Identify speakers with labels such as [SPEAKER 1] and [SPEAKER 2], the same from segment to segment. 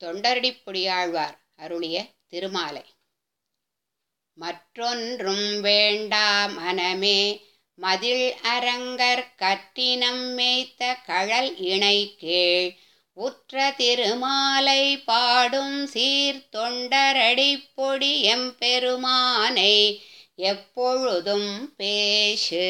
[SPEAKER 1] தொண்டரடிப்புடியாழ்வார் அருளிய திருமாலை மற்றொன்றும் வேண்டா மனமே மதில் அரங்கர் கற்றினம் மேய்த்த கழல் இணை கீழ் உற்ற திருமாலை பாடும் சீர் தொண்டரடிப்பொடி எம்பெருமானை எப்பொழுதும் பேசு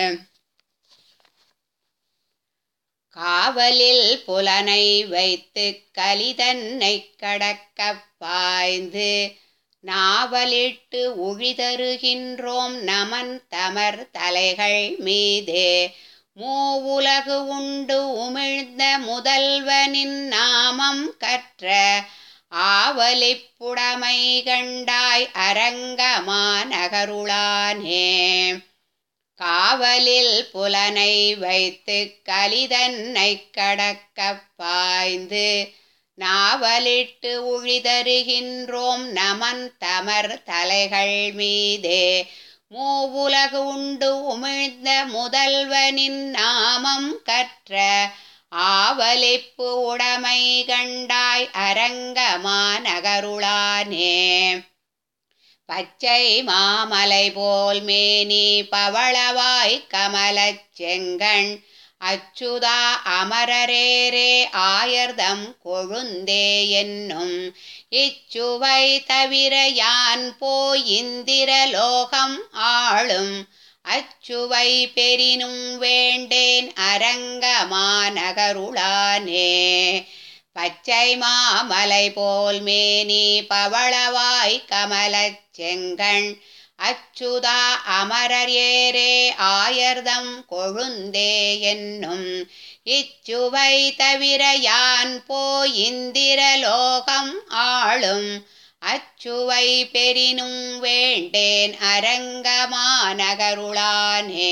[SPEAKER 1] காவலில் புலனை வைத்து கலிதன்னை கடக்கப் பாய்ந்து நாவலிட்டு உழிதருகின்றோம் நமன் தமர் தலைகள் மீதே மூவுலகு உண்டு உமிழ்ந்த முதல்வனின் நாமம் கற்ற ஆவலிப்புடமை கண்டாய் அரங்கமா நகருளானே காவலில் புலனை வைத்து கலிதன்னை கடக்கப் பாய்ந்து நாவலிட்டு உழிதருகின்றோம் நமன் தமர் தலைகள் மீதே மூவுலகு உண்டு உமிழ்ந்த முதல்வனின் நாமம் கற்ற ஆவலிப்பு உடைமை கண்டாய் அரங்கமா நகருளானே பச்சை மாமலை போல் மேனி பவளவாய் கமலச் செங்கண் அச்சுதா அமரரேரே ஆயர்தம் கொழுந்தே என்னும் இச்சுவை தவிர யான் போய் இந்திரலோகம் ஆளும் அச்சுவை பெரினும் வேண்டேன் அரங்கமா நகருளானே பச்சை மாமலை போல் மேனி பவளவாய் கமலச் செங்கண் அச்சுதா அமரர் ஏரே ஆயர்தம் கொழுந்தே என்னும் இச்சுவை தவிர யான் போய் இந்திரலோகம் ஆளும் அச்சுவை பெரினும் வேண்டேன் அரங்கமா நகருளானே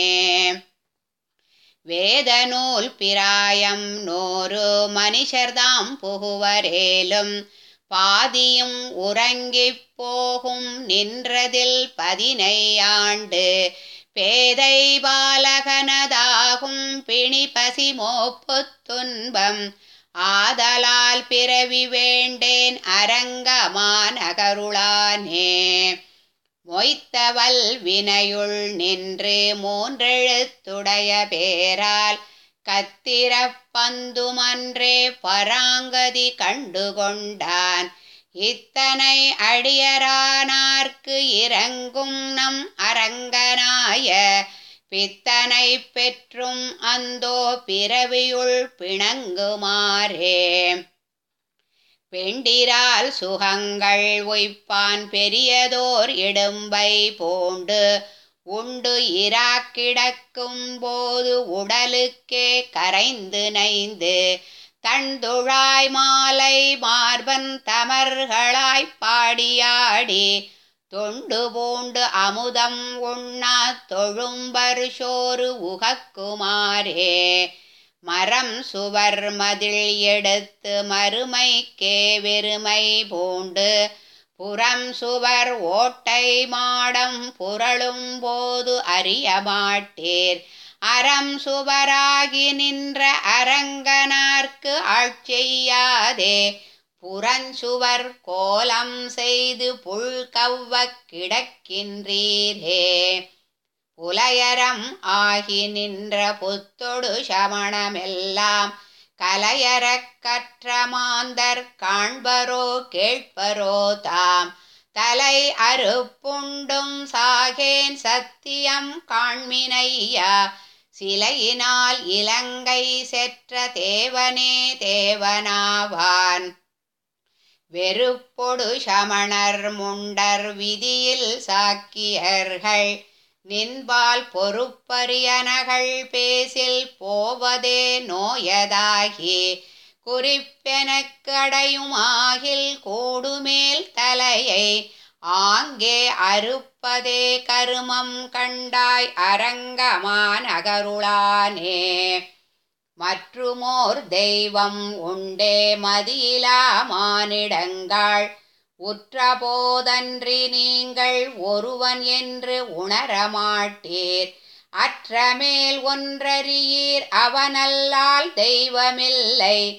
[SPEAKER 1] வேதநூல் பிராயம் நூறு மனுஷர்தாம் புகுவரேலும் பாதியும் உறங்கிப் போகும் நின்றதில் பதினையாண்டு பேதை பாலகனதாகும் பிணி பசி மோப்புத் துன்பம் ஆதலால் பிறவி வேண்டேன் அரங்கமா நகருளானே மொய்த்தவல் வினையுள் நின்று மூன்றெழுத்துடைய பேரால் கத்திரப் பந்துமன்றே பராங்கதி கண்டுகொண்டான் இத்தனை அடியரானார்க்கு இறங்கும் நம் அரங்கனாய பித்தனை பெற்றும் அந்தோ பிறவியுள் பிணங்குமாறே பெண்டிரால் சுகங்கள் ஒய்ப்பான் பெரியதோர் இடும்பை பூண்டு உண்டு இராக்கிடக்கும் போது உடலுக்கே கரைந்து நைந்து தண்டுழாய் மாலை மார்பன் தமர்களாய் பாடியாடி தொண்டு பூண்டு அமுதம் உண்ணா தொழும்பர் சோறு உகக்குமாறே மரம் சுவர் மதில் எடுத்து மறுமைக்கே வெறுமை பூண்டு புறம் சுவர் ஓட்டை மாடம் புரளும் போது அறிய மாட்டீர் அறம் சுவராகி நின்ற அரங்கனார்க்கு ஆட்செய்யாதே புறஞ்சுவர் கோலம் செய்து புல்கவ்வக் கிடக்கின்றீரே புலையரம் ஆகி நின்ற புத்தொடு சமணமெல்லாம் கலையறக் கற்ற மாந்தர் காண்பரோ கேட்பரோ தாம் தலை அறுப்புண்டும் சாகேன் சத்தியம் காண்மினையா சிலையினால் இலங்கை செற்ற தேவனே தேவனாவான் வெறுப்பொடு சமணர் முண்டர் விதியில் சாக்கியர்கள் நின்பால் பொறுப்பரியனகள் பேசில் போவதே நோயதாகி குறிப்பெனக்கு அடையுமாகில் கூடுமேல் தலையை ஆங்கே அறுப்பதே கருமம் கண்டாய் அரங்கமா நகருளானே மற்றுமோர் தெய்வம் உண்டே மதியிலா மானிடங்கள் உற்றபோதன்றி நீங்கள் ஒருவன் என்று உணரமாட்டீர் அற்றமேல் ஒன்றறியீர் அவனல்லால் தெய்வமில்லை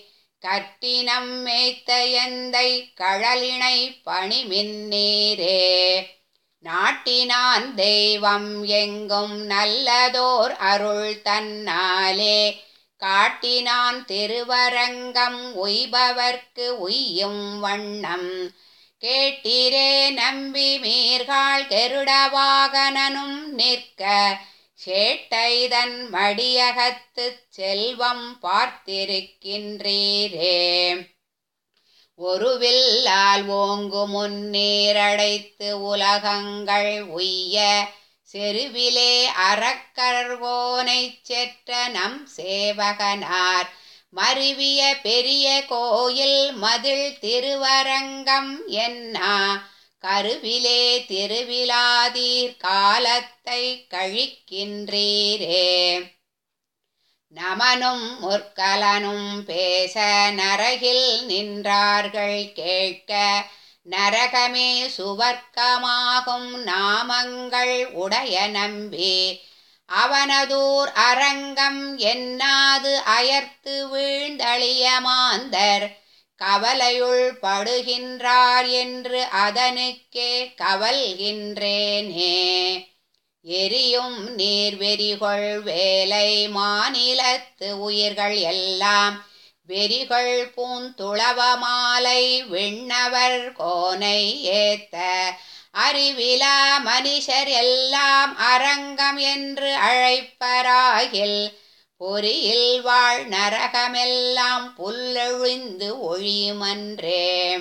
[SPEAKER 1] கற்றினம் மேய்த்த எந்தை கழலினை பணிமின்னீரே நாட்டினான் தெய்வம் எங்கும் நல்லதோர் அருள் தன்னாலே காட்டினான் திருவரங்கம் உய்பவர்க்கு உய்யும் வண்ணம் கேட்டிரே நம்பி மீர்காள் கெருடவாகனனும் நிற்க சேட்டைதன் மடியகத்துச் செல்வம் பார்த்திருக்கின்றீரே ஒரு வில்லால் ஓங்கு முன்னீரடைத்து உலகங்கள் உய்ய செருவிலே அறக்கர்வோனைச் செற்ற நம் சேவகனார் மருவிய பெரிய கோயில் மதில் திருவரங்கம் என்னா கருவிலே திருவிழாதீர் காலத்தை கழிக்கின்றீரே நமனும் முற்கலனும் பேச நரகில் நின்றார்கள் கேட்க நரகமே சுவர்க்கமாகும் நாமங்கள் உடைய நம்பி அவனதூர் அரங்கம் என்னாது அயர்த்து வீழ்ந்தளிய மாந்தர் கவலையுள் படுகின்றார் என்று அதனுக்கே கவல்கின்றேனே எரியும் நீர்வெறிகொள் வேலை மாநிலத்து உயிர்கள் எல்லாம் வெறிகள் பூந்துளவ மாலை விண்ணவர் கோனை ஏத்த அறிவிலா மனுஷர் எல்லாம் அரங்கம் என்று அழைப்பராகில் பொறியில் வாழ் நரகமெல்லாம் புல்லொழிந்து ஒழியுமன்றே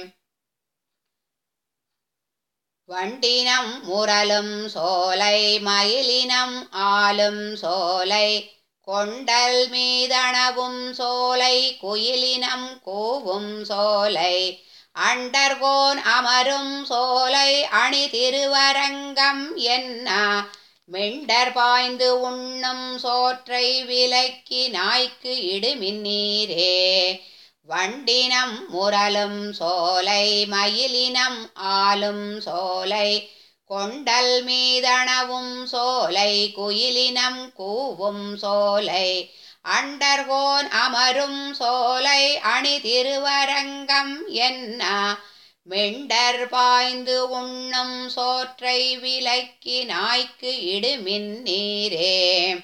[SPEAKER 1] வண்டினம் முரலும் சோலை மயிலினம் ஆலும் சோலை கொண்டல் மீதனவும் சோலை குயிலினம் கூவும் சோலை அண்டர்கோன் அமரும் சோலை அணி திருவரங்கம் என்ன மெண்டர் பாய்ந்து உண்ணும் சோற்றை விலக்கி நாய்க்கு இடுமின்னீரே வண்டினம் முரலும் சோலை மயிலினம் ஆலும் சோலை கொண்டல் மீதனவும் சோலை குயிலினம் கூவும் சோலை அண்டர்கோன் அமரும் சோலை அணி திருவரங்கம் என்ன மெண்டர் பாய்ந்து உண்ணும் சோற்றை விலக்கி நாய்க்கு இடுமின் நீரே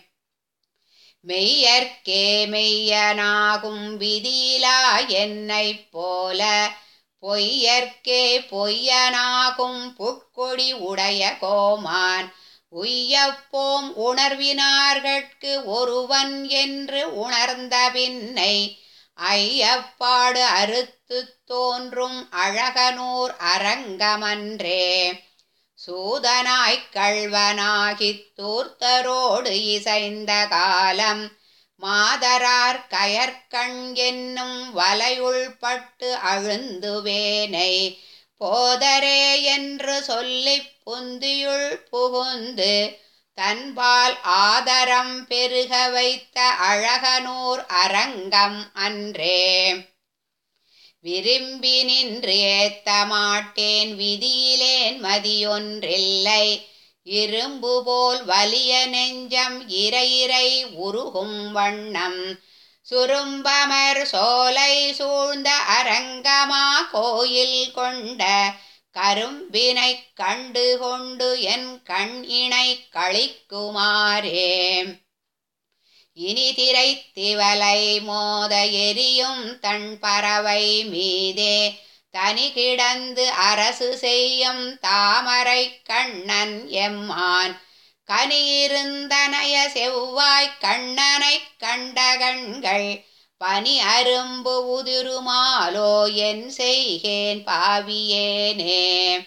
[SPEAKER 1] மெய்யற்கே மெய்யனாகும் விதியிலா என்னைப் போல பொய்யற்கே பொய்யனாகும் புட்கொடி உடைய கோமான் உய்யப்போம் உணர்வினார்கட்கு ஒருவன் என்று உணர்ந்த பின்னை ஐயப்பாடு அறுத்து தோன்றும் அழகனூர் அரங்கமன்றே சூதனாய்க் கள்வனாகித் தூர்த்தரோடு இசைந்த காலம் மாதரார் கயற்கண் என்னும் வலையுள் பட்டு அழுந்துவேனை போதரே என்று சொல்லிப் புந்தியுள் புகுந்து தன்பால் ஆதரம் பெருக வைத்த அழகனூர் அரங்கம் அன்றே விரும்பி நின்று ஏத்த மாட்டேன் விதியிலேன் மதியொன்றில்லை இரும்பு போல் வலிய நெஞ்சம் இறை இறை உருகும் வண்ணம் சுரும்பமர் சோலை சூழ்ந்த அரங்கமா கோயில் கொண்ட கரும்பினைக் கண்டு கொண்டு என் கண் இணை கழிக்குமாறே இனி திரைத்திவலை மோத எரியும் தன் பறவை மீதே தனி கிடந்து அரசு செய்யும் தாமரை கண்ணன் எம்மான் கனியிருந்தனைய செவ்வாய் கண்ணனைக் கண்ட கண்கள் பனி அரும்பு உதிருமாலோ என் செய்கேன் பாவியேனே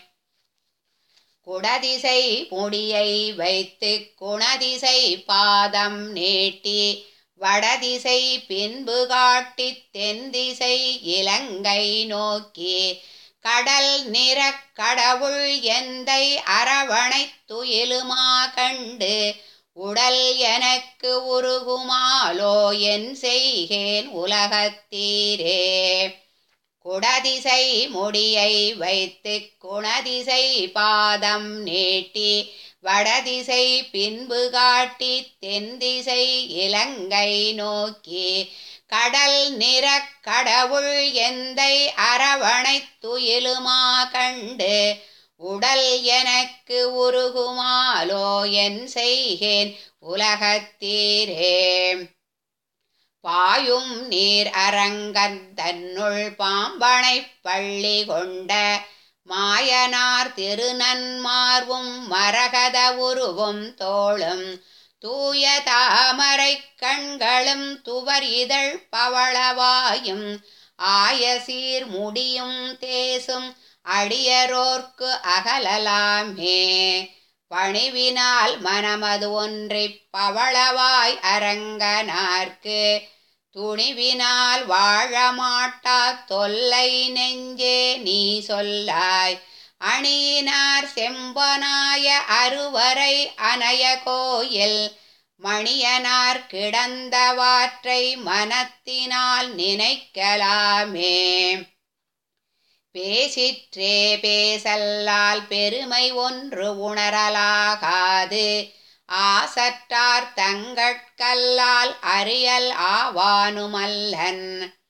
[SPEAKER 1] குடதிசை முடியை வைத்து குணதிசை பாதம் நீட்டி வடதிசை பின்பு காட்டி தென்திசை இலங்கை நோக்கி கடல் நிறக் கடவுள் எந்தை அரவணைத் துயிலுமா கண்டு உடல் எனக்கு உருகுமாலோ என் செய்கேன் உலகத்தீரே குடதிசை முடியை வைத்து குணதிசை பாதம் நீட்டி வடதிசை பின்பு காட்டி தென்திசை இலங்கை நோக்கி கடல் நிற கடவுள் எந்தை அரவணைத் துயிலுமா கண்டு உடல் எனக்கு உருகுமாலோ என் செய்கேன் உலகத்தீரே பாயும் நீர் அரங்கன் தன்னுள் பாம்பனை பள்ளி கொண்ட மாயனார் திருநன்மார்வும் மரகத உருவும் தோளும் தூய தாமரை கண்களும் துவர் இதழ் பவளவாயும் ஆயசீர் முடியும் தேசும் அடியரோர்க்கு அகலலாமே பணிவினால் மனமது ஒன்றிப் பவளவாய் அரங்கனார்க்கு துணிவினால் வாழ மாட்டா தொல்லை நெஞ்சே நீ சொல்லாய் அணியினார் செம்பனாய அருவரை அனய கோயில் மணியனார் கிடந்தவாற்றை மனத்தினால் நினைக்கலாமே பேசிற்றே பேசல்லால் பெருமை ஒன்று உணரலாகாது ஆசற்றார் தங்கட்கல்லால் அறியல் ஆவானுமல்லன்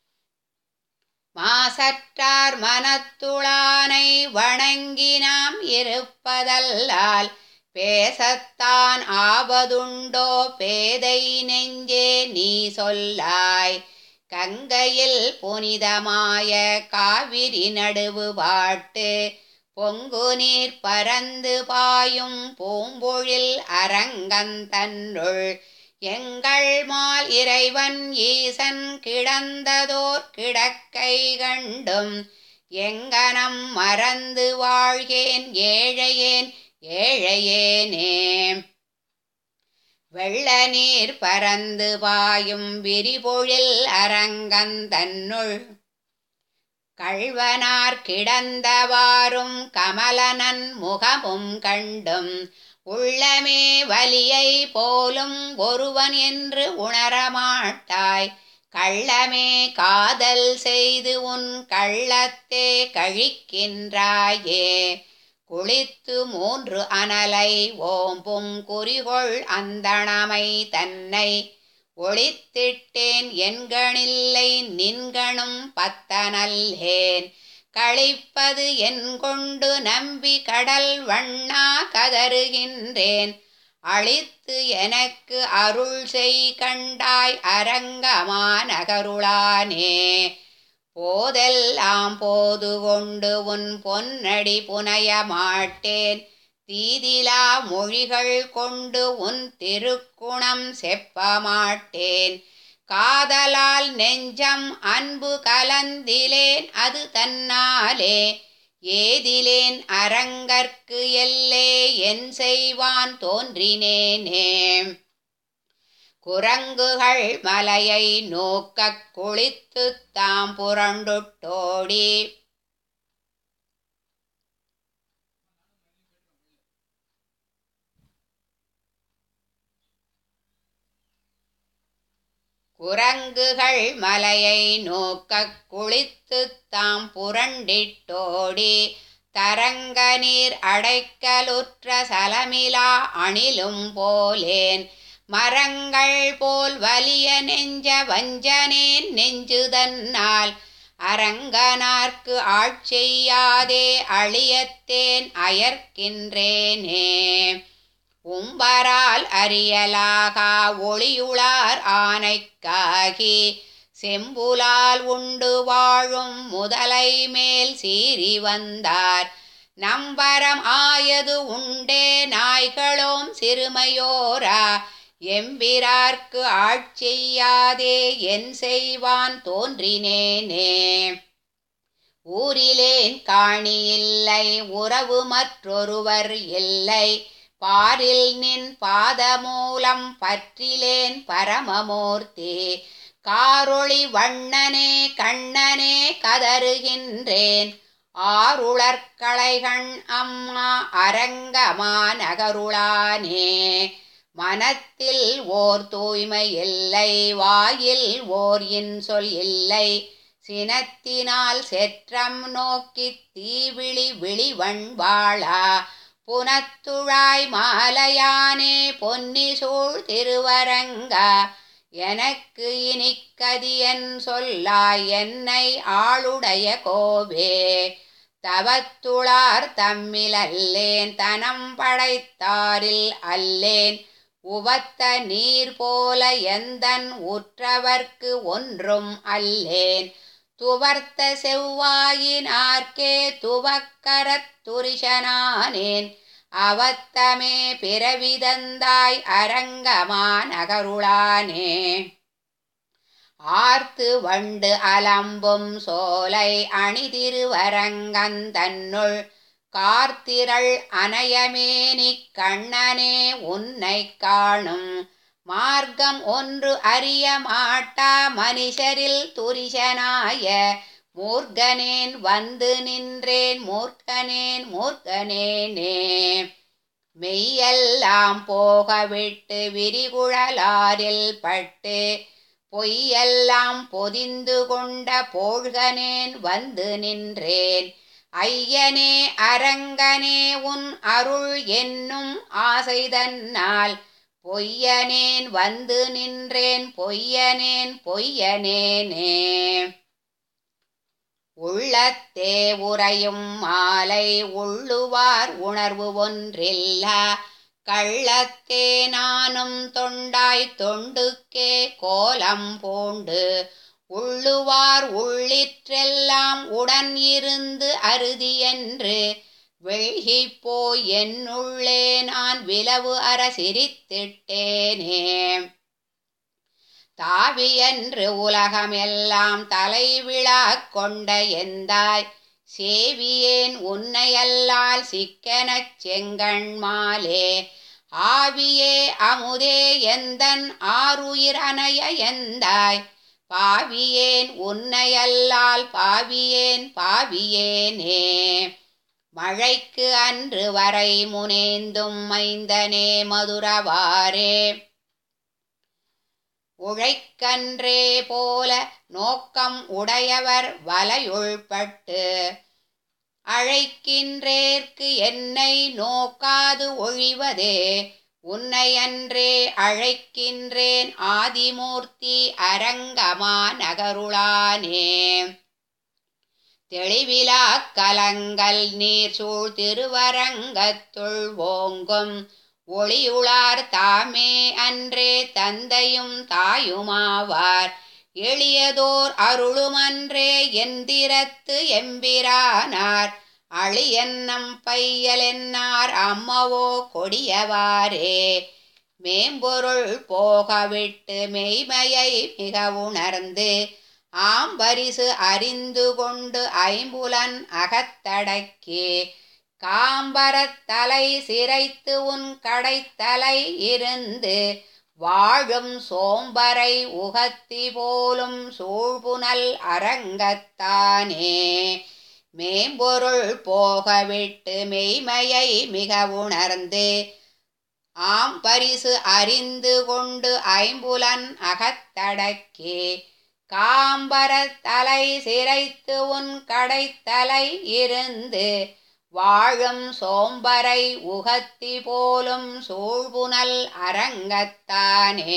[SPEAKER 1] மாசற்றார் மனத்துளானை வணங்கி நாம் இருப்பதல்லால் பேசத்தான் ஆவதுண்டோ பேதை நெஞ்சே நீ சொல்லாய் கங்கையில் புனிதமாய காவிரி நடுவு பாட்டு பொங்கு நீர் பறந்து பாயும் பூம்பொழில் அரங்கந்தன்னுள் எங்கள் மால் இறைவன் ஈசன் கிடந்ததோர் கிடக்கை கண்டும் எங்கனம் மறந்து வாழ்கேன் ஏழையேன் ஏழையேனே வெள்ள நீர் பறந்து பாயும் விரிபொழில் அரங்கந்தன்னுள் கள்வனார் கிடந்தவாறும் கமலனன் முகமும் கண்டும் உள்ளமே வலியை போலும் ஒருவன் என்று உணரமாட்டாய் கள்ளமே காதல் செய்து உன் கள்ளத்தே கழிக்கின்றாயே குளித்து மூன்று அனலை ஓம்பும் குறிகொள் அந்தணமை தன்னை ஒளித்திட்டேன் எண்கணில்லை நின்கணும் பத்தனல்லேன் கழிப்பது என் கொண்டு நம்பி கடல் வண்ணா கதறுகின்றேன் அழித்து எனக்கு அருள் செய் கண்டாய் அரங்கமா நகருளானே போதெல்லாம் போது கொண்டு உன் பொன்னடி புனைய மாட்டேன் தீதிலா மொழிகள் கொண்டு உன் திருக்குணம் செப்ப மாட்டேன் காதலால் நெஞ்சம் அன்பு கலந்திலேன் அது தன்னாலே ஏதிலேன் அரங்கற்கு எல்லே என் செய்வான் தோன்றினேனே குரங்குகள் மலையை நோக்கக் குளித்துத் தாம் புரண்டுட்டோடி குரங்குகள் மலையை நோக்கக் குளித்துத் தாம் புரண்டிட்டோடி தரங்க நீர் அடைக்கலுற்ற சலமிலா அணிலும் போலேன் மரங்கள் போல் வலிய நெஞ்ச வஞ்சனேன் நெஞ்சுதன்னால் அரங்கனார்க்கு ஆட்செய்யாதே அழியத்தேன் அயர்க்கின்றேனே உம்பரால் அறியலாகா ஒளியுளார் ஆனைக்காகி செம்புலால் உண்டு வாழும் முதலை மேல் சீறி வந்தார் நம்பரம் ஆயது உண்டே நாய்களோம் சிறுமையோரா எம்பிரார்க்கு ஆட்செய்யாதே என் செய்வான் தோன்றினேனே ஊரிலேன் காணி இல்லை உறவு மற்றொருவர் இல்லை பாரில் நின் பாதமூலம் பற்றிலேன் பரமமூர்த்தி காரொளி வண்ணனே கண்ணனே கதறுகின்றேன் ஆருளற்களைகண் அம்மா அரங்கமா நகருளானே மனத்தில் ஓர் தூய்மை இல்லை வாயில் ஓர் இன்சொல் இல்லை சினத்தினால் செற்றம் நோக்கித் தீவிழி விழிவண்வாளா புனத்துழாய் மாலையானே பொன்னி சூழ் திருவரங்கா எனக்கு இனிக்கதியன் சொல்லாய் என்னை ஆளுடைய கோவே தவத்துளார் தம்மில் அல்லேன் தனம் படைத்தாரில் அல்லேன் உவத்த நீர் போல எந்தன் உற்றவர்க்கு ஒன்றும் அல்லேன் துவர்த்த செவ்வாயினார்க்கே துவக்கரத் துரிசனானேன் அவத்தமே பிறவிதந்தாய் அரங்கமா நகருளானே ஆர்த்து வண்டு அலம்பும் சோலை அணிதிருவரங்கந்தன்னுள் கார்த்திரள் அனயமேனிக் கண்ணனே உன்னை காணும் மார்க்கம் ஒன்று அறிய மாட்டா மனுஷரில் துரிசனாய மூர்க்கனேன் வந்து நின்றேன் மூர்க்கனேன் மூர்க்கனேனே மெய்யெல்லாம் போக விட்டு விரிகுழலாரில் பட்டு பொய்யெல்லாம் பொதிந்து கொண்ட போழ்கனேன் வந்து நின்றேன் ஐயனே அரங்கனே உன் அருள் என்னும் ஆசைதன்னால் பொய்யனேன் வந்து நின்றேன் பொய்யனேன் பொய்யனேனே உள்ளத்தே உறையும் மாலை உள்ளுவார் உணர்வு ஒன்றில்லா கள்ளத்தே நானும் தொண்டாய் தொண்டுக்கே கோலம் பூண்டு உள்ளுவார் உள்ளிற்றெல்லாம் உடன் இருந்து அறுதி என்று வெள்கிப் போய் என்னுள்ளே நான் விலவு அற சிரித்திட்டேனே தாவியன்று உலகமெல்லாம் தலைவிழா கொண்ட எந்தாய் சேவியேன் உன்னையல்லால் சிக்கனச் செங்கண்மாலே ஆவியே அமுதே எந்தன் ஆறுயிர் அணைய எந்தாய் பாவியேன் உன்னையல்லால் பாவியேன் பாவியேனே மழைக்கு அன்று வரை முனேந்தும் மைந்தனே மதுரவாரே உழைக்கன்றே போல நோக்கம் உடையவர் வலையுள்பட்டு அழைக்கின்றேற்கு என்னை நோக்காது ஒழிவதே உன்னையன்றே அழைக்கின்றேன் ஆதிமூர்த்தி அரங்கமா நகருளானே தெளிவிலா கலங்கல் நீர் சூழ் திருவரங்கத்துள் ஓங்கும் ஒளியுளார் தாமே அன்றே தந்தையும் தாயுமாவார் எளியதோர் அருளுமன்றே எந்திரத்து எம்பிரானார் அழியன்னம் பையலென்னார் அம்மவோ கொடியவாரே மேம்பொருள் போகவிட்டு மெய்மையை மிக உணர்ந்து ஆம்பரிசு அறிந்து கொண்டு ஐம்புலன் அகத்தடக்கி காம்பரத் தலை சிரைத்து உன் கடைத்தலை இருந்து வாழும் சோம்பரை உகத்தி போலும் சூழ்புனல் அரங்கத்தானே மேம்பொருள் போகவிட்டு மெய்மையை மிக உணர்ந்து ஆம் பரிசு அறிந்து கொண்டு ஐம்புலன் அகத்தடக்கி காம்பரத் தலை சிரைத்து உன் கடைத்தலை இருந்து வாழும் சோம்பரை உகத்தி போலும் சூழ்புனல் அரங்கத்தானே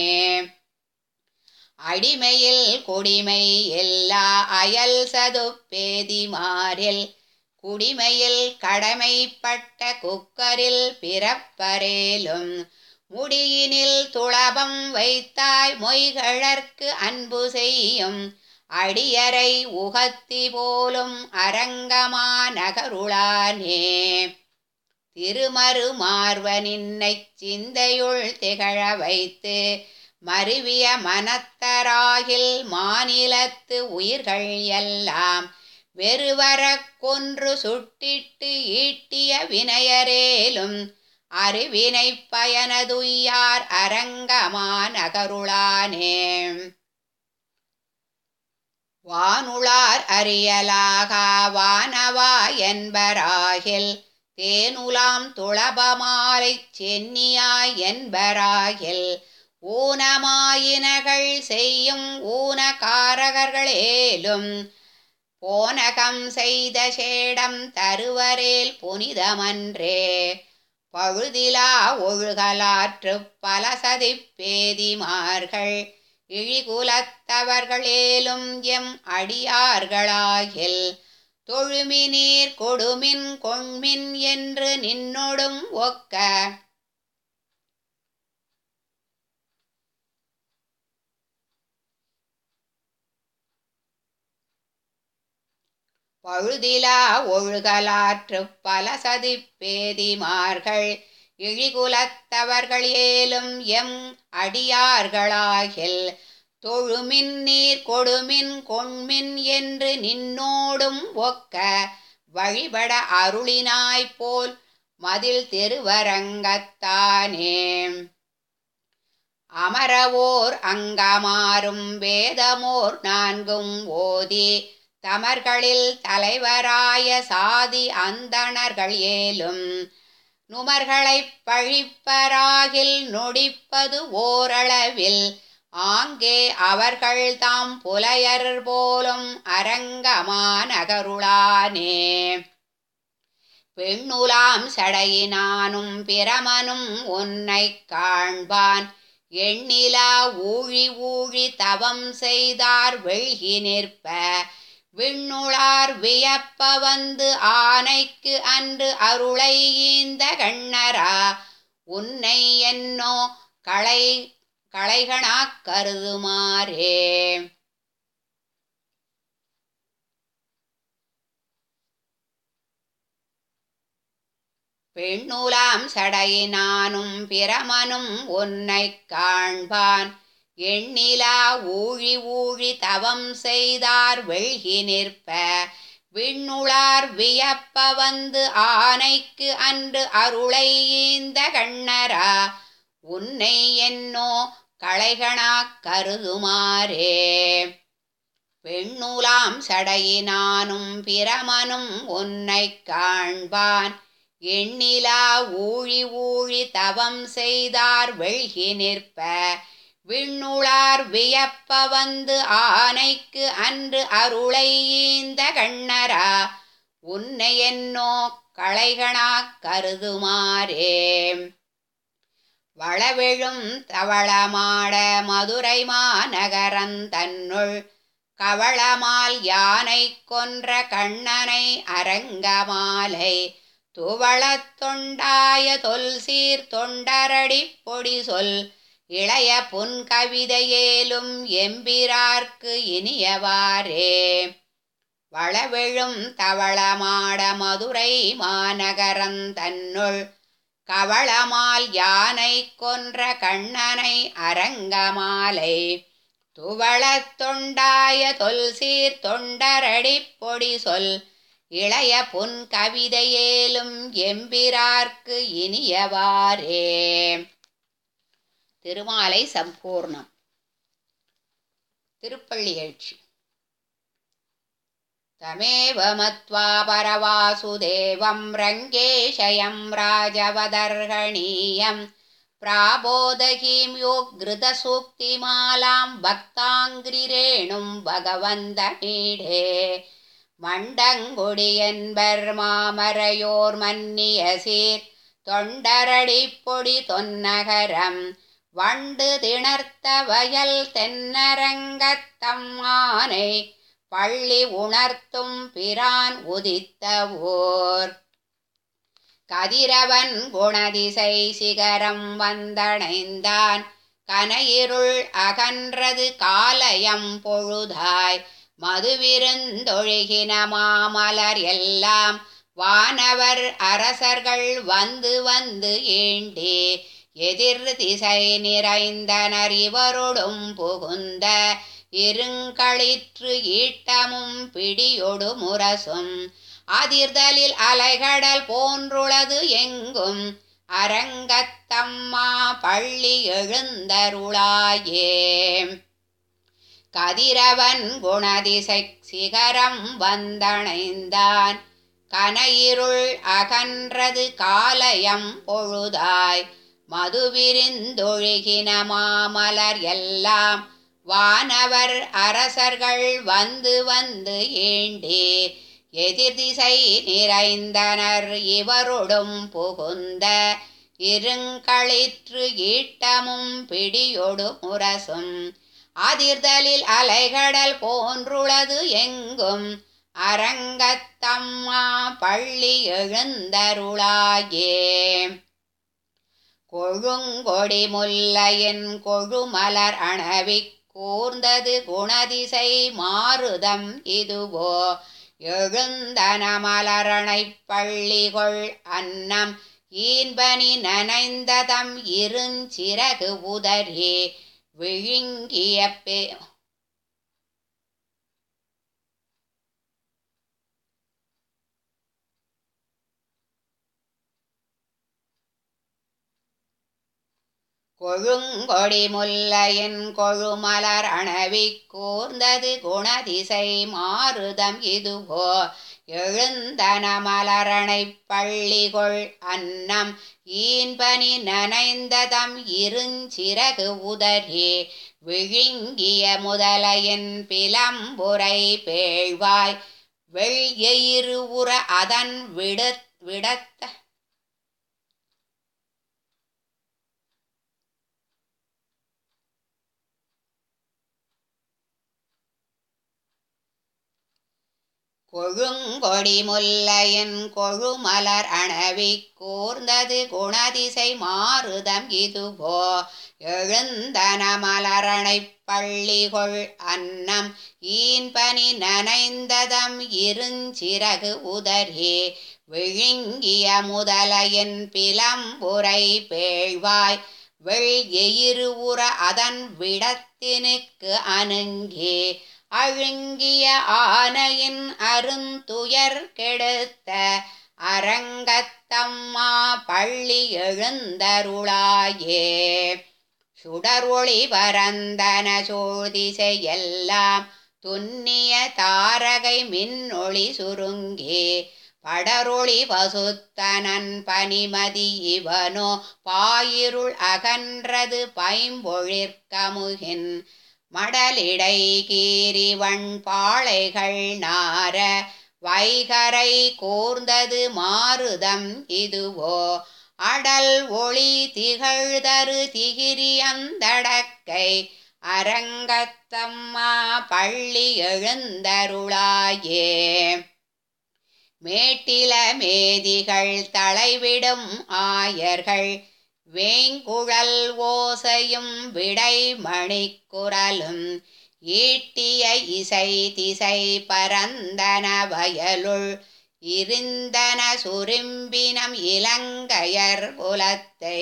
[SPEAKER 1] அடிமையில் குடிமை எல்லா அயல் சதுப்பேதிமாரில் குடிமையில் கடமைப்பட்ட குக்கரில் பிறப்பரேலும் முடியினில் துளபம் வைத்தாய் மொய்கழற்கு அன்பு செய்யும் அடியரை உகத்தி போலும் அரங்கமா நகருளானே திருமறு மார்வனின்னைச் சிந்தையுள் திகழ வைத்து மருவிய மனத்தராகில் மாநிலத்து உயிர்கள் எல்லாம் வெறுவரக் கொன்று சுட்டிட்டு ஈட்டிய வினையரேலும் அறிவினை பயனதுய்யார் அரங்கமா நகருளானே வானுளார் அறியலாகா வானவா என்பராகில் தேனுலாம் துளபமாலைச் சென்னியாய் என்பராகில் ஊனமாயினகள் செய்யும் ஊனகாரகர்களேலும் போனகம் செய்த சேடம் தருவரேல் புனிதமன்றே பழுதிலா ஒழுகலாற்று பலசதிப் பேதிமார்கள் இழிகுலத்தவர்களேலும் எம் அடியார்களாகில் தொழுமினீர் கொடுமின் கொண்மின் என்று நின்னொடும் ஒக்க பழுதிலா ஒழுகலாற்று பலசதிப் பேதிமார்கள் இழிகுலத்தவர்கள் ஏலும் எம் அடியார்களாகில் தொழுமின் நீர் கொடுமின் கொண்மின் என்று நின்னோடும் ஒக்க வழிபட அருளினாய் போல் மதில் திருவரங்கத்தானே அமரவோர் அங்கமாறும் வேதமோர் நான்கும் ஓதி தமர்களில் தலைவராய சாதி அந்தணர்கள் ஏலும் நுமர்களைப் பழிப்பராகில் நொடிப்பது ஓரளவில் ஆங்கே அவர்கள் தாம் புலையர் போலும் அரங்கமானகருளானே பெண்ணுலாம் சடையினானும் பிரமனும் உன்னைக் காண்பான் எண்ணிலா ஊழி ஊழி தவம் செய்தார் வெள்கி நிற்ப விண்ணுளார் வியப்ப வந்து ஆனைக்கு அன்று அருளை ஈந்த கண்ணரா உன்னை என்னோ களை களைகணாக் கருதுமாறே பெண்ணுலாம் சடையினானும் பிரமனும் உன்னைக் காண்பான் எண்ணிலா ஊழி ஊழி தவம் செய்தார் வெள்கி நிற்ப விண்ணுளார் வியப்ப வந்து ஆனைக்கு அன்று அருளை ஈந்த கண்ணரா உன்னை என்னோ களைகணாக் கருதுமாறே பெண்ணுலாம் சடையினானும் பிரமனும் உன்னைக் காண்பான் எண்ணிலா ஊழி ஊழி தவம் செய்தார் வெள்கி நிற்ப விண்ணுளார் வியப்ப வந்து ஆனைக்கு அன்று அருளை ஈந்த கண்ணரா உன்னை என்னோ களைகணாக் கருதுமாறே வளவெழும் தவளமாட மதுரை மாநகரந்தன்னுள் கவளமால் யானை கொன்ற கண்ணனை அரங்கமாலை துவளத் தொண்டாய தொல் சீர் தொண்டரடி பொடி சொல் இளைய புன் கவிதையேலும் எம்பிரார்க்கு இனியவாறே வளவெழும் தவளமாட மதுரை மாநகரந்தன்னுள் கவளமால் யானை கொன்ற கண்ணனை அரங்கமாலை துவளத் தொண்டாய தொல் சீர் தொண்டரடி பொடி சொல் இளைய புன் கவிதையேலும் எம்பிரார்க்கு இனியவாறே திருமாலை சம்பூர்ணம் திருப்பள்ளி எழுச்சி தமேவ மத்வா பரவாசுதேவம் ரங்கேஷயம் ராஜவதர்கணீயம் प्राबोधहीं योगृतसूक्तिमालां भक्ताङ्ग्रिरेणुं भगवन्तमीढे மண்டங்குடியன்பர் மாமரையோர் மன்னிய சீர் தொண்டரடி பொடி தொன்னகரம் வண்டு திணர்த்த வயல் தென்னரங்கத்தம்மானை பள்ளி உணர்த்தும் பிரான் உதித்த ஓர் கதிரவன் குணதிசை சிகரம் வந்தணைந்தான் கனையிருள் அகன்றது காலயம் பொழுதாய் மதுவிருந்தொழுகின மாமலர் எல்லாம் வானவர் அரசர்கள் வந்து வந்து ஏண்டி எதிர் திசை நிறைந்தனர் இவரொடும் புகுந்த இருங்களிற்று ஈட்டமும் பிடியொடு முரசும் அதிர்தலில் அலைகடல் போன்றுளது எங்கும் அரங்கத்தம்மா பள்ளி எழுந்தருளாயே கதிரவன் குணதிசை சிகரம் வந்தணைந்தான் கனையிருள் அகன்றது காலயம் பொழுதாய் மதுவிரிந்தொழுகின மாமலர் எல்லாம் வானவர் அரசர்கள் வந்து வந்து ஏண்டே எதிர் திசை நிறைந்தனர் இவரொடும் புகுந்த இருங்களிற்று ஈட்டமும் பிடியொடு முரசும் அதிர்தலில் அலைகடல் போன்றுளது எங்கும் அரங்கத்தம்மா பள்ளி எழுந்தருளாயே கொழுங்கொடி முல்லையின் கொழுமலர் அணவிக் கூர்ந்தது குணதிசை மாறுதம் இதுவோ எழுந்தன மலரணைப் பள்ளிகொள் அன்னம் ஈன்பனி நனைந்ததம் இருஞ்சிறகு உதறி விழுங்கிய பே கொழுங்கொடி முல்லையின் கொழுமலர் அணவிக் கூர்ந்தது குணதிசை மாறுதம் இதுவோ எழுந்தன மலரணைப் பள்ளிகொள் அன்னம் ஈன்பனி நனைந்ததம் இருஞ்சிறகு உதறி விழுங்கிய முதலையின் பிலம்புரை பேழ்வாய் வெள்எயிறு உற அதன் விட விடத்த கொழுங்கொடி முல்லையின் கொழுமலர் அணவிக் கூர்ந்தது குணதிசை மாறுதம் இதுவோ எழுந்தன மலரணைப் பள்ளிகொள் அன்னம் ஈன்பனி நனைந்ததம் இருஞ்சிறகு உதறி விழுங்கிய முதலையின் பிலம்புரை பேழ்வாய் வெள்எயிறு உற அதன் விடத்தினுக்கு அணுங்கி அழுங்கிய ஆனையின் அருந்துயர் கெடுத்த அரங்கத்தம்மா பள்ளி எழுந்தருளாயே சுடர் ஒளி பரந்தன சோதிசையெல்லாம் துன்னிய தாரகை மின்னொளி சுருங்கி படரொளி பசுத்தனன் பனிமதி இவனோ பாயிருள் அகன்றது பைம்பொழிற்கமுகின் மடலிடை கீரிவண் பாளைகள் நார வைகரை கூர்ந்தது மாறுதம் இதுவோ அடல் ஒளி திகழ்தரு திகிரியந்தடக்கை அரங்கத்தம்மா பள்ளி எழுந்தருளாயே மேட்டில மேதிகள் தலைவிடும் ஆயர்கள் வேங்குழல் ஓசையும் விடை மணிக்குரலும் ஈட்டிய இசை திசை பரந்தன வயலுள் இருந்தன சுரும்பினம் இலங்கையர் புலத்தை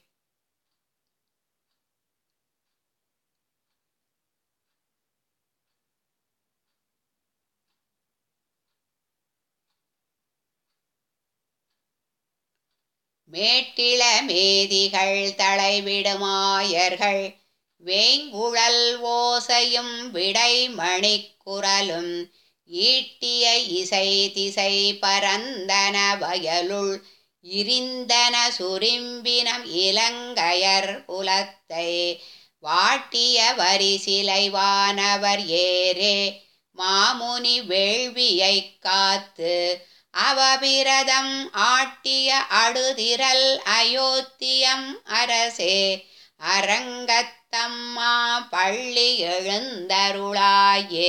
[SPEAKER 1] மேட்டிள மேதிகள் தலைவிடுமாயர்கள் வேங்குழல் ஓசையும் விடை மணிக்குரலும் ஈட்டிய இசை திசை பரந்தன வயலுள் இருந்தன சுரும்பினம் இலங்கையர் புலத்தை வாட்டிய வரிசிலை வானவர் ஏரே மாமுனி வேள்வியைக் காத்து அவபிரதம் ஆட்டிய அடுதிரல் அயோத்தியம் அரசே அரங்கத்தம்மா பள்ளி எழுந்தருளாயே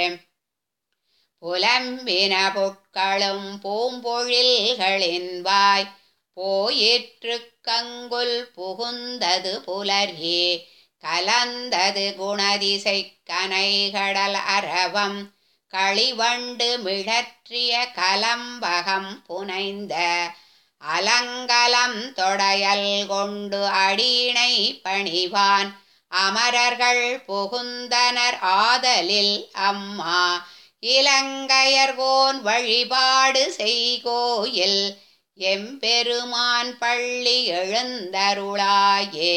[SPEAKER 1] புலம்பின புட்களும் பூம்பொழில்களின் வாய் போயிற்று கங்குல் புகுந்தது புலரி கலந்தது குணதிசை கனைகடல் அரவம் களிவண்டு மிழற்றிய கலம்பகம் புனைந்த அலங்கலம் தொடையல் கொண்டு அடியினை பணிவான் அமரர்கள் புகுந்தனர் ஆதலில் அம்மா இலங்கையர்கோன் வழிபாடு செய்கோயில் எம்பெருமான் பள்ளி எழுந்தருளாயே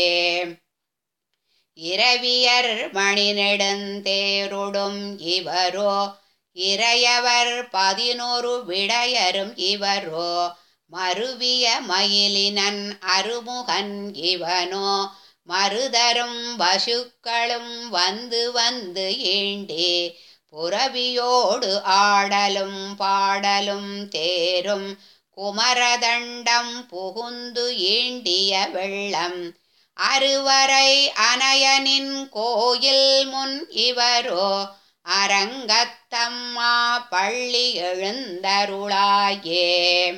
[SPEAKER 1] இரவியர் மணி நெடுந்தேருடும் இவரோ இறையவர் பதினொரு விடையரும் இவரோ மருவிய மயிலினன் அருமுகன் இவனோ மருதரும் பசுக்களும் வந்து வந்து ஏண்டே புறவியோடு ஆடலும் பாடலும் தேரும் குமரதண்டம் புகுந்து ஏண்டிய வெள்ளம் அருவரை அனயனின் கோயில் முன் இவரோ அரங்கத்தம்மா பள்ளி எழுந்தருளாயே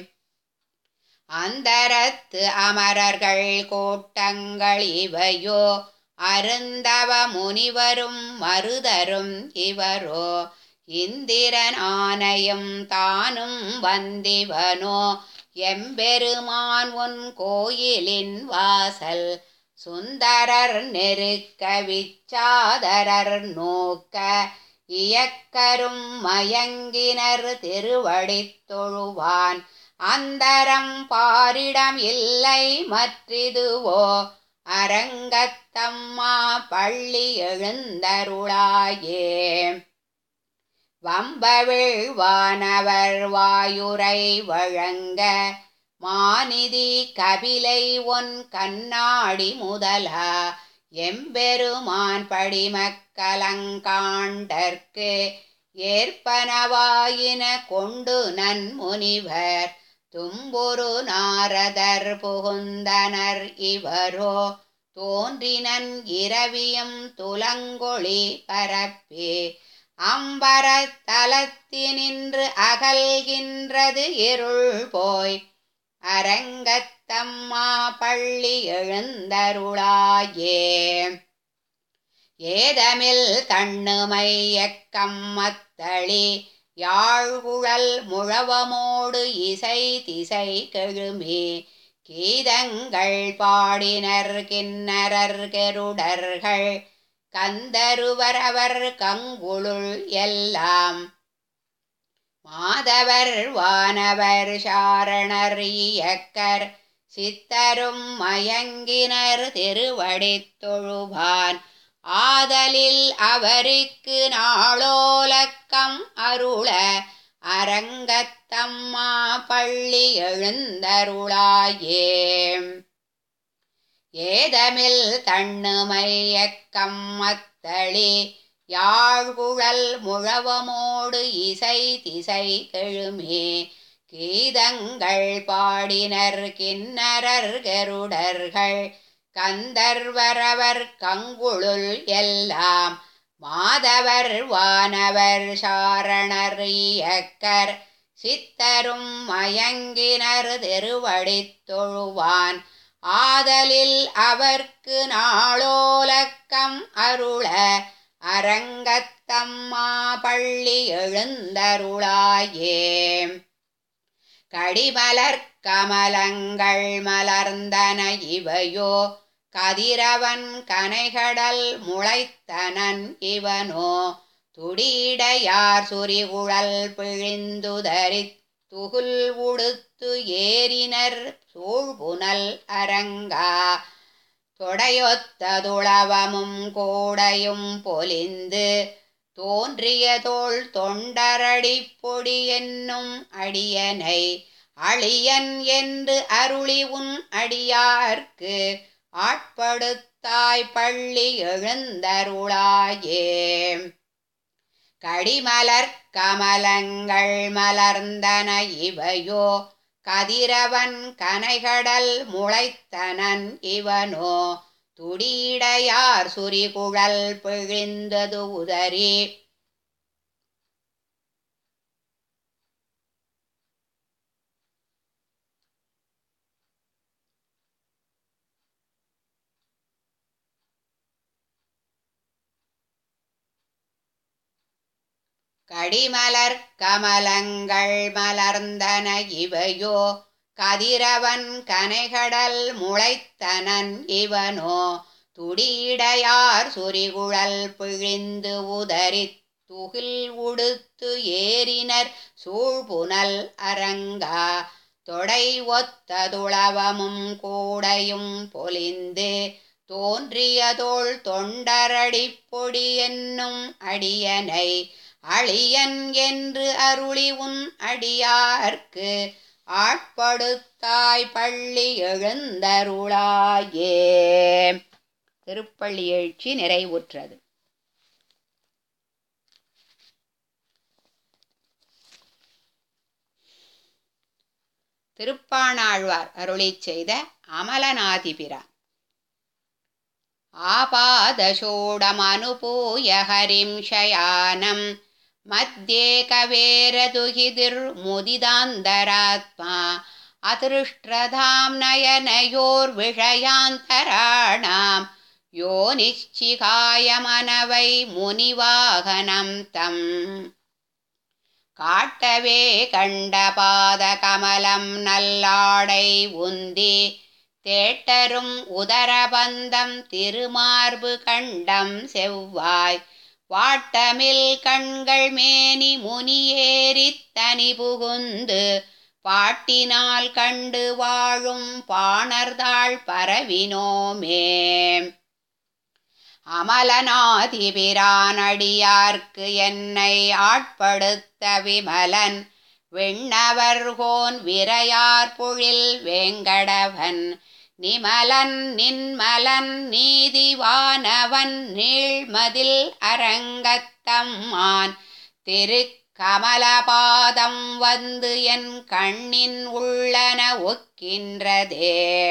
[SPEAKER 1] அந்தரத்து அமரர்கள் கோட்டங்கள் இவையோ அருந்தவ முனிவரும் மருதரும் இவரோ இந்திரன் ஆணையும் தானும் வந்திவனோ எம்பெருமான் உன் கோயிலின் வாசல் சுந்தரர் நெருக்க விச்சாதரர் நோக்க இயக்கரும் மயங்கினர் திருவடித் தொழுவான் அந்தரம் பாரிடம் இல்லை மற்றிதுவோ அரங்கத்தம்மா பள்ளி எழுந்தருளாயே வம்பவிழ்வானவர் வாயுரை வழங்க மாநிதி கபிலை ஒன் கண்ணாடி முதலா எம்பெருமான் படிமக்கலங்காண்டற்கு ஏற்பனவாயின கொண்டு நன்முனிவர் தும்புரு நாரதர் புகுந்தனர் இவரோ தோன்றினன் இரவியும் துலங்கொளி பரப்பே அம்பரத்தலத்தினின்று அகல்கின்றது இருள் போய் அரங்கத்தம்மா பள்ளி எழுந்தருளாயே ஏதமில் தண்ணுமை எக்கம்மத்தளி யாழ்குழல் முழவமோடு இசை திசை கெழுமே கீதங்கள் பாடினர் கிண்ணரர் கெருடர்கள் கந்தருவர் அவர் கங்குளுள் எல்லாம் மாதவர் வானவர் சாரணர் இயக்கர் சித்தரும் மயங்கினர் திருவடித் தொழுவான் ஆதலில் அவருக்கு நாளோலக்கம் அருள அரங்கத்தம்மா பள்ளி எழுந்தருளாயே ஏதமில் தண்ணுமையக்கம் மத்தளி யாழ்குழல் முழவமோடு இசை திசை கெழுமே கீதங்கள் பாடினர் கிண்ணரர் கருடர்கள் கந்தர்வரவர் கங்குளுள் எல்லாம் மாதவர் வானவர் சாரணர் இயக்கர் சித்தரும் மயங்கினர் திருவடித் தொழுவான் ஆதலில் அவர்க்கு நாளோலக்கம் அருள அரங்கத்தம்மா பள்ளி எழுந்தருளாயே கடிமலர் கமலங்கள் மலர்ந்தன இவையோ கதிரவன் கனைகடல் முளைத்தனன் இவனோ துடிடையார் சுரிகுழல் பிழிந்துதறித் துகுல் உடுத்து ஏறினர் சூழ்புனல் அரங்கா தொடையொத்ததுளவமும் கோடையும் பொலிந்து தோன்றிய தோள் தொண்டரடி பொடி என்னும் அடியனை அழியன் என்று அருளி உன் அடியார்க்கு ஆட்படுத்தாய் பள்ளி எழுந்தருளாயே கடிமலர் கமலங்கள் மலர்ந்தன இவையோ கதிரவன் கனைகடல் முளைத்தனன் இவனோ துடிடையார் சுரிகுழல் பிழிந்தது உதறி கடிமலர் கமலங்கள் மலர்ந்தன இவையோ கதிரவன் கனைகடல் முளைத்தனன் இவனோ துடிடையார் சுரிகுழல் பிழிந்து உதறித் துகில் உடுத்து ஏறினர் சூழ்புனல் அரங்கா தொடை ஒத்ததுளவமும் கூடையும் பொலிந்து தோன்றியதோள் தொண்டரடிப் பொடி என்னும் அடியனை அழியன் என்று அருளி உன் அடியார்க்கு ஆட்படுத்தாய் பள்ளி எழுந்தருளாயே திருப்பள்ளி எழுச்சி நிறைவுற்றது திருப்பாணாழ்வார் அருளிச் செய்த அமலநாதிபிரான் आपादशोडमनुभूय हरिं शयानं मध्ये कवेरदुहितिर्मुदिदान्तरात्मा अतृष्ट्रधां नयनयोर्विषयान्तराणां यो निश्चिकायमनवै मुनिवाहनं तम् காட்டவே கண்ட பாதகமலம் நல்லாடை உந்தி தேட்டரும் உதரபந்தம் திருமார்பு கண்டம் செவ்வாய் வாட்டமில் கண்கள் மேனி முனியேறித் தனி புகுந்து பாட்டினால் கண்டு வாழும் பாணர்தாள் பரவினோமே அமலநாதிபிரானடியார்க்கு என்னை ஆட்படுத்த விமலன் விண்ணவர்கோன் விரையார் பொழில் வேங்கடவன் நிமலன் நின்மலன் நீதிவானவன் நீழ்மதில் அரங்கத்தம்மான் திருக்கமலபாதம் வந்து என் கண்ணின் உள்ளன ஒக்கின்றதே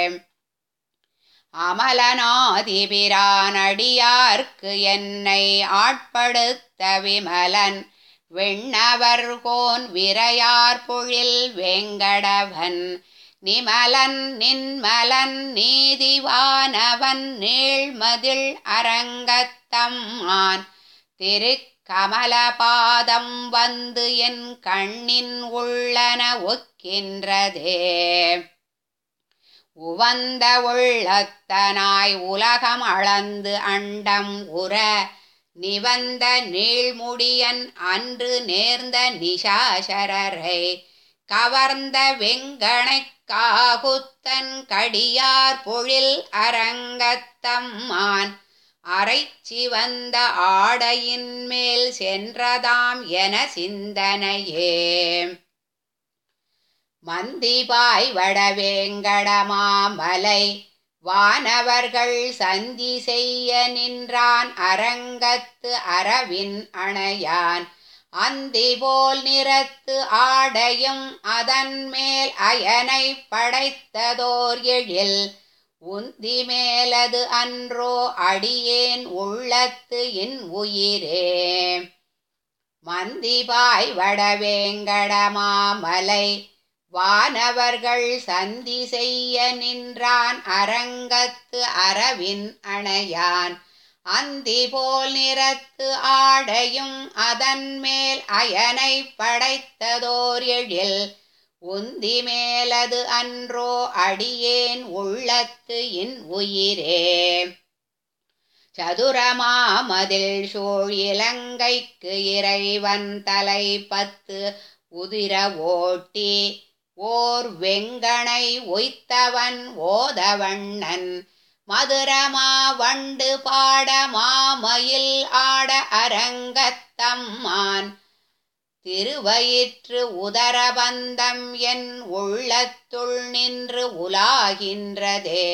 [SPEAKER 1] அமலநாதிபிரானடியார்க்கு என்னை ஆட்படுத்த விமலன் விண்ணவர்கோன் விரையார் பொழில் வேங்கடவன் நிமலன் நின்மலன் நீதிவானவன் நீழ்மதில் அரங்கத்தம்மான் திருக்கமலபாதம் வந்து என் கண்ணின் உள்ளன ஒக்கின்றதே உவந்த உள்ளத்தனாய் உலகம் அளந்து அண்டம் உற நிவந்த நீழ்முடியன் அன்று நேர்ந்த நிஷாசரரை கவர்ந்த வெங்கணைக் காகுத்தன் கடியார் பொழில் அரங்கத்தம்மான் அரைச்சி வந்த ஆடையின் மேல் சென்றதாம் என சிந்தனையே மந்திபாய் வடவேங்கடமாமலை வானவர்கள் சந்தி செய்ய நின்றான் அரங்கத்து அரவின் அணையான் அந்தி போல் நிறத்து ஆடையும் அதன் மேல் அயனை படைத்ததோர் எழில் உந்தி மேலது அன்றோ அடியேன் உள்ளத்து என் உயிரே மந்திபாய் வடவேங்கடமாமலை வானவர்கள் சந்தி செய்ய நின்றான் அரங்கத்து அரவின் அணையான் அந்தி போல் நிறத்து ஆடையும் அதன் மேல் அயனை படைத்ததோர் எழில் உந்தி மேலது அன்றோ அடியேன் உள்ளத்து என் உயிரே சதுரமாமதில் சூழ் இலங்கைக்கு இறைவன் தலை பத்து உதிர ஓட்டி ஓர் வெங்கணை ஒய்த்தவன் ஓதவண்ணன் மதுரமா வண்டு பாட மாமயில் ஆட அரங்கத்தம்மான் திருவயிற்று உதரபந்தம் என் உள்ளத்துள் நின்று உலாகின்றதே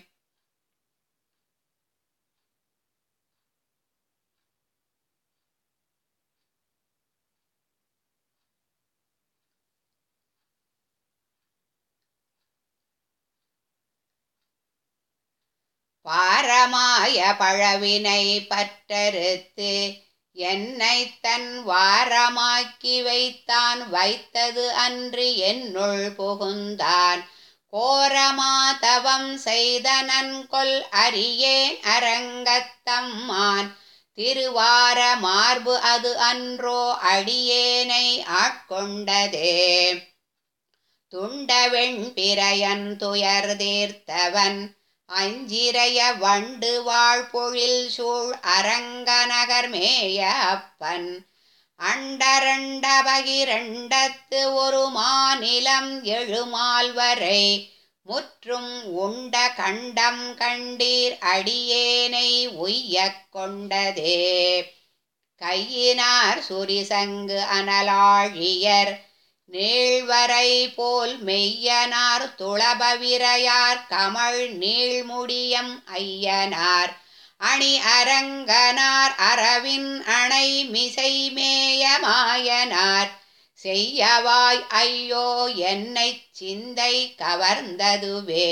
[SPEAKER 1] பாரமாய பழவினை பற்றறுத்து என்னை தன் வாரமாக்கி வைத்தான் வைத்தது அன்று என்னுள் புகுந்தான் கோரமா தவம் செய்தனன் கொல் அறியேன் அரங்கத்தம்மான் திருவார மார்பு அது அன்றோ அடியேனை ஆட்கொண்டதே துண்டவெண் பிறையன் துயர் தீர்த்தவன் அஞ்சிரைய வண்டு வாழ்பொழில் சூழ் அரங்கநகர் மேய அப்பன் அண்டரண்ட பகிரண்டத்து ஒரு மாநிலம் எழுமால்வரை முற்றும் உண்ட கண்டம் கண்டீர் அடியேனை உய்யக் கொண்டதே கையினார் சுரிசங்கு அனலாழியர் நீழ்வரை போல் மெய்யனார் துளபவிரையார் கமழ் நீழ்முடியம் ஐயனார் அணி அரங்கனார் அரவின் அணை மிசை மேயமாயனார் செய்யவாய் ஐயோ என்னை சிந்தை கவர்ந்ததுவே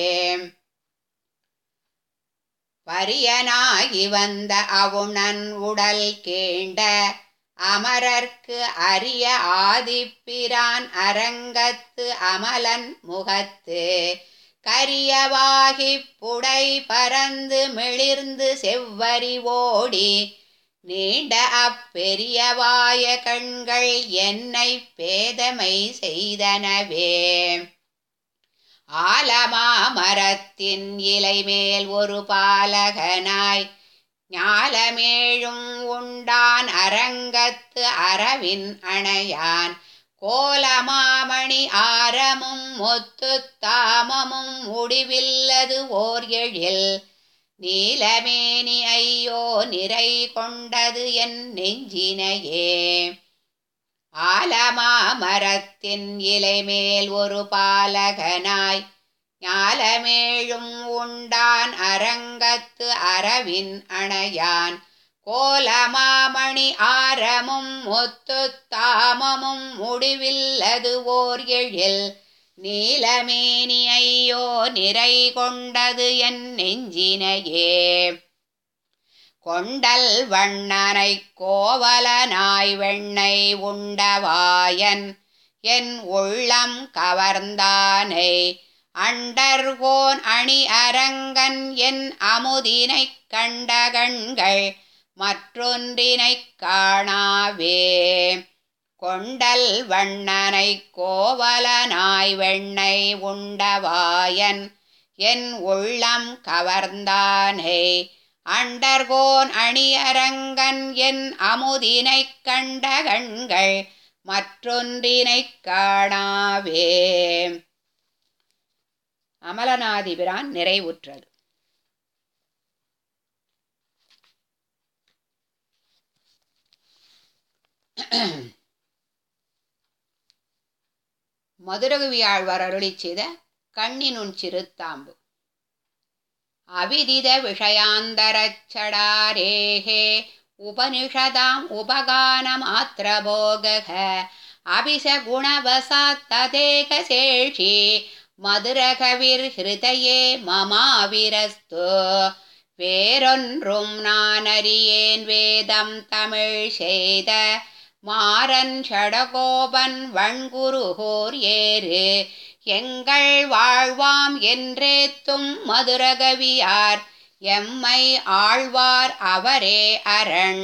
[SPEAKER 1] பரியனாகி வந்த அவுணன் உடல் கேண்ட அமரர்க்கு அரிய ஆதிப்பிரான் அரங்கத்து அமலன் முகத்து கரியவாகிப் புடை பறந்து மிளிர்ந்து செவ்வரி ஓடி நீண்ட அப்பெரியவாய கண்கள் என்னை பேதமை செய்தனவே ஆலமா மரத்தின் இலை மேல் ஒரு பாலகனாய் ஞாலமேழும் உண்டான் அரங்கத்து அரவின் அணையான் கோலமாமணி ஆரமும் முத்து தாமமும் முடிவில்லது ஓர் எழில் நீலமேனி ஐயோ நிறை கொண்டது என் நெஞ்சினையே ஆலமா மரத்தின் இலை மேல் ஒரு பாலகனாய் ஞாலமேழும் உண்டான் அரங்கத்து அரவின் அணையான் கோலமாமணி ஆரமும் முத்து தாமமும் முடிவில்லது ஓர் எழில் நீலமேனி ஐயோ நிறை கொண்டது என் நெஞ்சினையே கொண்டல் வண்ணனை கோவலனாய் வெண்ணை உண்டவாயன் என் உள்ளம் கவர்ந்தானை அண்டர்கோன் அணி அரங்கன் என் அமுதினைக் கண்ட கண்கள் மற்றொன்றினைக் காணாவே கொண்டல் வண்ணனை கோவலனாய் வெண்ணை உண்டவாயன் என் உள்ளம் கவர்ந்தானை அண்டர்கோன் அணியரங்கன் என் அமுதினைக் கண்ட கண்கள் மற்றொன்றினைக் காணாவே அமலநாதிபிரான் நிறைவுற்றது மதுரகவியாழ்வார் அருளி செய்த கண்ணினுன் சிறுத்தாம்பு அவிதித விஷயாந்தரச்சடாரேகே உபனிஷதாம் உபகானமாத்திரபோகக அபிசகுணவசாத்ததேகசேஷி மதுரகவிர்ஹிருதயே மமாவிரஸ்து வேறொன்றும் நான் அறியேன் வேதம் தமிழ் செய்த மாறன் ஷடகோபன் வண்குருகோர் ஏறு எங்கள் வாழ்வாம் என்றேத்தும் மதுரகவியார் எம்மை ஆழ்வார் அவரே அரண்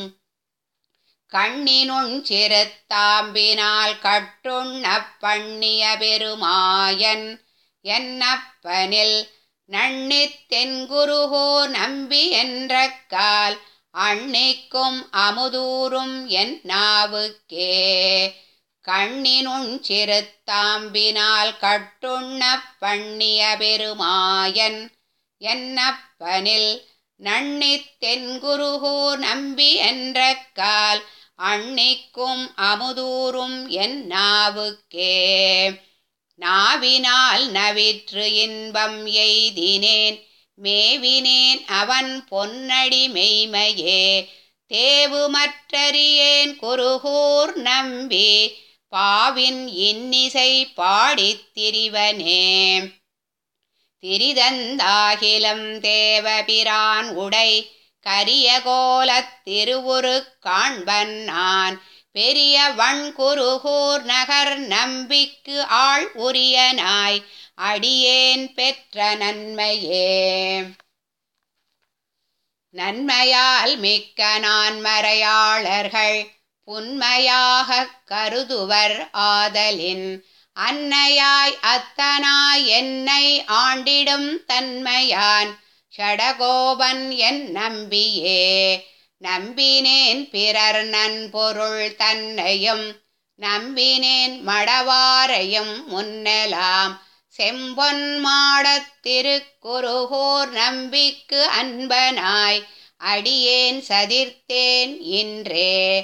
[SPEAKER 1] கண்ணினுண் சிறுத்தாம்பினால் கட்டுண்ணப் பண்ணிய பெருமாயன் என்னப்பனில் நன்னித் தென்குருகோ நம்பி என்ற கால் அன்னைக்கும் அமுதூரும் என் நாவுக்கே கண்ணினுண் சிறுத்தாம்பினால் கட்டுண்ணப் பண்ணிய பெருமாயன் என்னப்பனில் நன்னித் தென்குருகோ நம்பி என்ற கால் அன்னைக்கும் அமுதூரும் என் நாவுக்கே நாவினால் நவிற்று இன்பம் எய்தினேன் மேவினேன் அவன் பொன்னடி மெய்மையே தேவுமற்றறியேன் குருகூர் நம்பி பாவின் இன்னிசை பாடித் திரிவனே திரிதந்தாகிலம் தேவபிரான் உடை கரிய கோலத் திருவுரு காண்பன் நான் பெரிய வண்குருகூர் நகர் நம்பிக்கு ஆள் உரியனாய் அடியேன் பெற்ற நன்மையே நன்மையால் மிக்க நான்மறையாளர்கள் புன்மையாகக் கருதுவர் ஆதலின் அன்னையாய் அத்தனாய் என்னை ஆண்டிடும் தன்மையான் ஷடகோபன் என் நம்பியே நம்பினேன் பிறர் நன்பொருள் தன்னையும் நம்பினேன் மடவாரையும் முன்னெலாம் செம்பொன் மாடத் திருக்குருகூர் நம்பிக்கு அன்பனாய் அடியேன் சதிர்த்தேன் இன்றே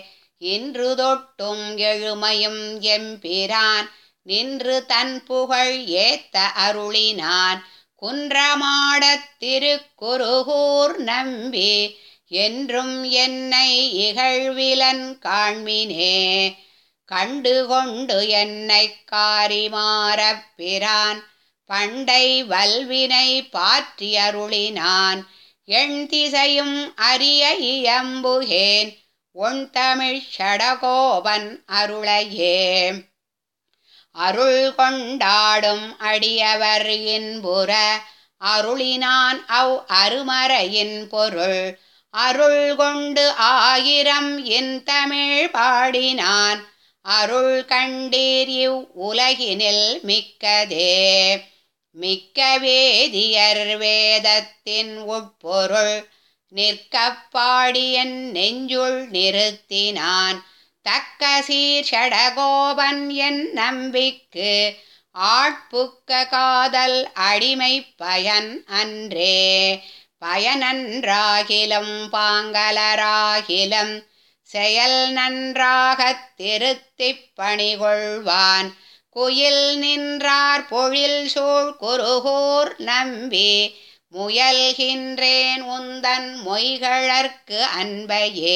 [SPEAKER 1] இன்று தொட்டும் எழுமையும் எம்பிரான் நின்று தன் புகழ் ஏத்த அருளினான் குன்றமாடத் திருக்குருகூர் நம்பி என்றும் என்னை இகழ்விலன் காண்மினே கண்டு கொண்டு என்னை காரிமாறப் பிரான் பண்டை வல்வினை பாற்றி அருளினான் எண் திசையும் அரிய இயம்புகேன் ஒன் தமிழ் ஷடகோபன் அருளையே அருள் கொண்டாடும் அடியவர் இன்புற அருளினான் அவ் அருமறையின் பொருள் அருள் கொண்டு ஆயிரம் என் தமிழ் பாடினான் அருள் கண்டீர் இவ் உலகினில் மிக்கதே மிக்க வேதியர் வேதத்தின் உட்பொருள் நிற்கப் பாடியன் நெஞ்சுள் நிறுத்தினான் தக்க சீர் ஷடகோபன் என் நம்பிக்கு ஆட்புக்க காதல் அடிமை பயன் அன்றே பயனன்றாகிலும் பாங்கலராகிலும் செயல் நன்றாகத் திருத்திப் பணிகொள்வான் குயில் நின்றார் பொழில் சூழ் குருகூர் நம்பி முயல்கின்றேன் உந்தன் மொய்கழற்கு அன்பையே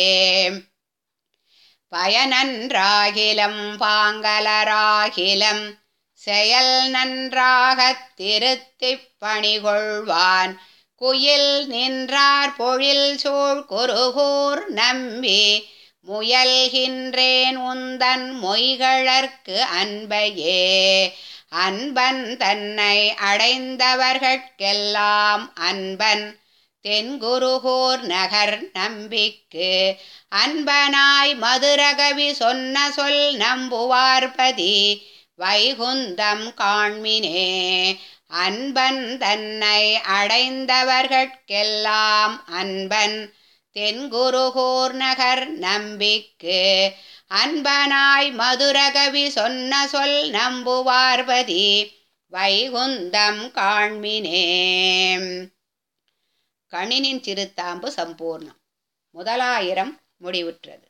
[SPEAKER 1] பயனன்றாகிலும் பாங்கலராகிலும் செயல் நன்றாகத் திருத்திப் பணிகொள்வான் குயில் நின்றார் பொழில் சூழ் குருகூர் நம்பி முயல்கின்றேன் உந்தன் மொய்கழற்கு அன்பையே அன்பன் தன்னை அடைந்தவர்கட்கெல்லாம் அன்பன் தென்குருகூர் நகர் நம்பிக்கு அன்பனாய் மதுரகவி சொன்ன சொல் நம்புவார்பதி வைகுந்தம் காண்மினே அன்பன் தன்னை அடைந்தவர்கட்கெல்லாம் அன்பன் தென்குருகூர் நகர் நம்பிக்கு அன்பனாய் மதுரகவி சொன்ன சொல் நம்புவார்பதி வைகுந்தம் காண்மினே கணினின் சிறுத்தாம்பு சம்பூர்ணம் முதலாயிரம் முடிவுற்றது